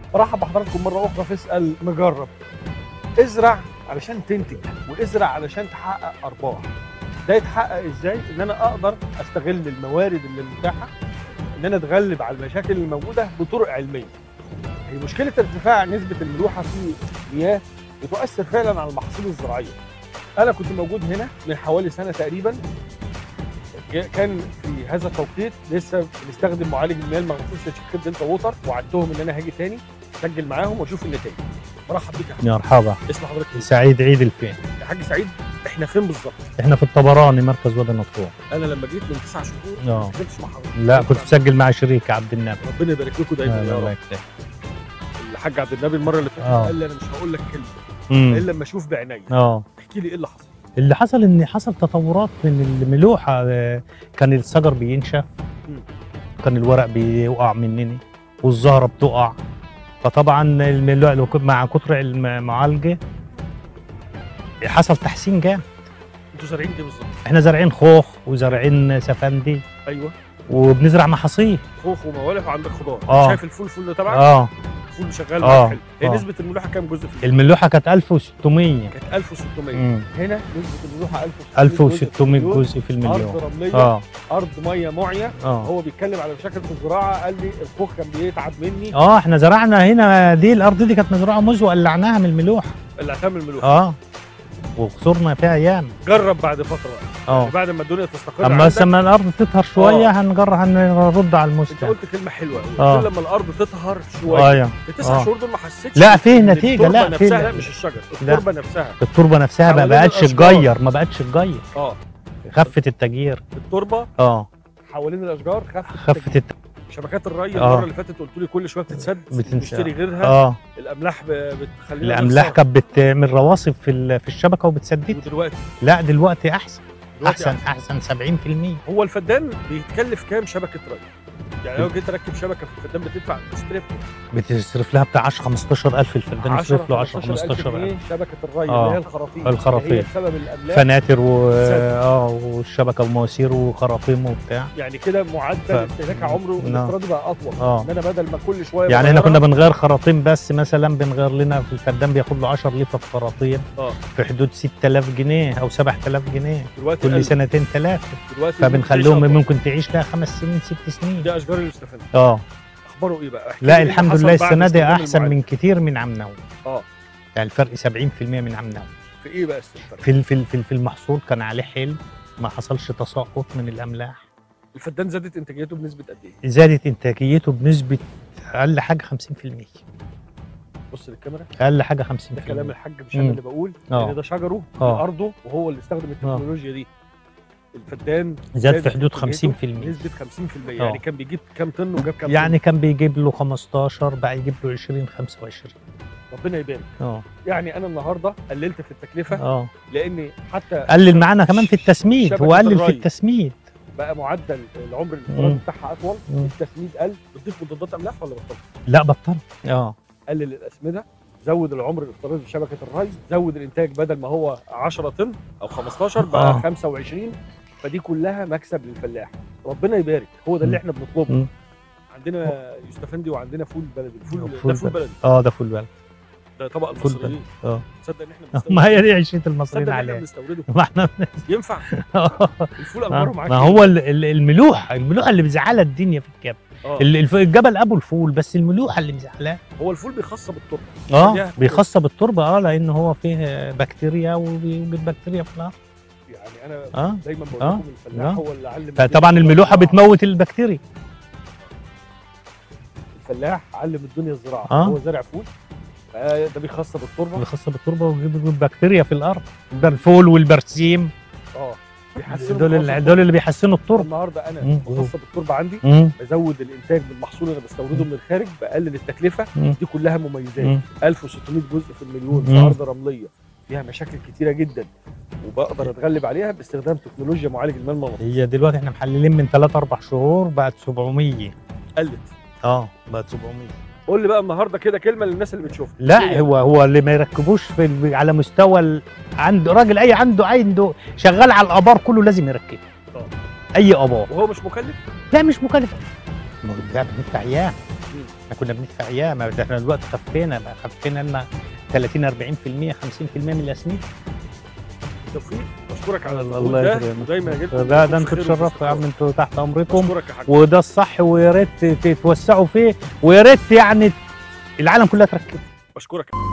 برحب بحضراتكم مره اخرى في اسال مجرب ازرع علشان تنتج وازرع علشان تحقق ارباح ده يتحقق ازاي ان انا اقدر استغل الموارد اللي متاحه ان انا اتغلب على المشاكل اللي موجوده بطرق علميه هي مشكله ارتفاع نسبه الملوحه في المياه بتؤثر فعلا على المحاصيل الزراعيه انا كنت موجود هنا من حوالي سنه تقريبا جا- كان في هذا التوقيت لسه بنستخدم معالج المياه المغناطيسي شركه دلتا ووتر وعدتهم ان انا هاجي تاني اسجل معاهم واشوف النتائج مرحب بك يا حاج مرحبا اسم حضرتك إيه؟ سعيد عيد الفين يا حاج سعيد احنا فين بالظبط احنا في الطبراني مركز وادي النطرون انا لما جيت من تسع شهور اه ما سجلتش مع حضرتك لا كنت مسجل مع شريك عبد النبي ربنا يبارك لكم دايما آه، يا الله رب يكرمك. الحاج عبد النبي المره اللي فاتت آه. قال لي انا مش هقول لك كلمه مم. الا لما اشوف بعيني اه احكي لي ايه اللي حصل اللي حصل ان حصل تطورات من الملوحه آه، كان الشجر بينشف مم. كان الورق بيقع منني والزهره بتقع فطبعا الملوحه لو كنت مع كتر المعالجه حصل تحسين جامد انتوا زارعين ايه بالظبط احنا زارعين خوخ وزارعين سفندي ايوه وبنزرع محاصيل خوخ وموالح وعندك خضار آه. شايف الفول الفول ده تبعك اه الفول شغال آه. معاك حلو هي آه. نسبه الملوحه كام جزء في الملوحه كانت 1600 كانت 1600 مم. هنا نسبه الملوحه 1600 1600 جزء جزء في ارض المليون رمليه اه ارض ميه معيه اه هو بيتكلم على مشاكل في الزراعه قال لي الخوخ كان بيتعب مني اه احنا زرعنا هنا دي الارض دي كانت مزروعه موز وقلعناها من الملوحه اللي هتعمل الملوحه اه وخسرنا فيها ايام جرب بعد فتره بقى. اه يعني بعد ما الدنيا تستقر اما عندك لما الارض تطهر شويه هنجر هنرد على انت المستوى قلت كلمه حلوه قوي آه. قلت لما الارض تطهر شويه اه يا في التسع آه. شهور دول ما حسيتش لا، فيه إن نتيجة، التربة لا، فيه نفسها ن- لا مش الشجر لا. التربه نفسها التربه نفسها ما حوالين بقتش الأشجار. تجير ما بقتش تجير اه خفت التجير التربه اه حوالين الاشجار خفت خفت الت... شبكات الري آه. المره اللي فاتت قلت لي كل شويه بتتسد بتنسى. بنشتري غيرها اه الاملاح ب- بتخلينا الاملاح نخسر. كانت بتعمل رواسب في ال- في الشبكه وبتسدد ودلوقتي لا دلوقتي احسن دلوقتي احسن احسن 70% هو الفدان بيتكلف كام شبكه ري؟ يعني لو جيت اركب شبكه في الفدان بتدفع تصرف بتصرف لها بتاع 10 15000 الفدان 10 يصرف له 10 15000 15000 جنيه شبكه الري آه. اللي هي الخراطيم الخراطيم. اللي هي بسبب الاملاح فناتر و... سد. اه والشبكه ومواسير وخراطيم وبتاع يعني كده معدل ف- استهلاك عمره نعم. الافتراضي بقى اطول اه ان انا بدل ما كل شويه يعني احنا بغيرها، كنا بنغير خراطيم بس مثلا بنغير لنا في الفدان بياخد له 10 لتر خراطيم اه في حدود 6000 او جنيه او 7000 جنيه دلوقتي كل قل. سنتين ثلاثه دلوقتي فبنخليهم ممكن ممكن تعيش لها خمس سنين ست سنين دي اشجار الاستفندة اه اخباره ايه بقى احكي لي لا إيه اللي الحمد حصل لله بعد السنه دي استخدام احسن المعالج؟ من كتير من عم نوم اه يعني الفرق 70% من عم نوم في ايه بقى الفرق في ال- في ال- في ال- في المحصول كان عليه حلو ما حصلش تساقط من الاملاح الفدان زادت انتاجيته بنسبه قد ايه زادت انتاجيته بنسبه اقل حاجه 50% بص للكاميرا اقل حاجه 50% ده كلام الحاج مش مم. انا اللي بقول آه. لان ده شجره آه. من ارضه وهو اللي استخدم التكنولوجيا دي الفدان زاد في زادت حدود إنتاجيته 50% نسبه 50% آه. يعني كان بيجيب كام طن وجاب كام يعني كان بيجيب له 15 بقى يجيب له 20 25 طن ربنا يبارك اه يعني انا النهارده قللت في التكلفه اه لاني حتى قلل معانا كمان في التسميد شبكة هو قلل في الري. التسميد بقى معدل العمر الافتراضي مم. بتاعها اطول مم. التسميد قل بتضيف مضادات املاح ولا بطلت لا بطل اه قلل الاسمده زود العمر الافتراضي لشبكه الري زود الانتاج بدل ما هو 10 طن او 15 بقى آه. 25 فدي كلها مكسب للفلاح ربنا يبارك هو ده اللي مم. احنا بنطلبه مم. عندنا يوستفندي وعندنا فول بلدي الفول فول ده فول بلدي. بلدي اه ده فول بالك ده طبق فول المصريين اه تصدق ان احنا بنستورده ما هي دي عيشة تصدق المصريين ان احنا عليها بنستورده ما احنا ينفع الفول ما اخباره معاك ما إيه؟ هو ال- ال- الملوحه الملوحه اللي مزعله الدنيا في الجبل آه. ال- الف- الجبل ابو الفول بس الملوحه اللي مزعلاه هو الفول بيخصب التربه اه خليها- بيخصب التربه اه لان هو فيه بكتيريا وبيوجد بكتيريا في الارض يعني انا اه دايما بقول آه. لكم الفلاح آه. هو اللي علم فطبعا الدنيا الملوحه الزراعة. بتموت البكتيريا الفلاح علم الدنيا الزراعه آه. هو زارع فول فده بيخصب التربه بيخصب التربه ويجيب بكتيريا في الارض ده الفول والبرسيم اه بيحسنوا دول من اللي خصب دول اللي بيحسنوا التربه النهارده انا مم. بخصب التربه عندي مم. بزود الانتاج من المحصول اللي بستورده من الخارج بقلل التكلفه مم. دي كلها مميزات مم. 1600 جزء في المليون في مم. ارض رمليه فيها مشاكل كتيره جدا وبقدر اتغلب عليها باستخدام تكنولوجيا معالج الماء المغناطيسي هي دلوقتي احنا محللين من 3 4 شهور بقت 700 قلت اه بقت 700 قول لي بقى النهارده كده كلمه للناس اللي بتشوفنا لا هو هو اللي ما يركبوش في ال- على مستوى ال... عنده راجل اي عنده عنده شغال على الابار كله لازم يركب آه. اي ابار وهو مش مكلف لا مش مكلف ما هو ده بندفع اياه احنا كنا بندفع ياما بس احنا دلوقتي خفينا بقى خفينا لنا 30 40% 50% من الاسمين توفيق بشكرك على الله المجهود ده يكرمك. ودايما يا جد ده ده انتوا تشرفوا يا عم انتوا تحت امركم بشكرك يا حاج وده الصح ويا ريت تتوسعوا فيه ويا ريت يعني العالم كلها تركز بشكرك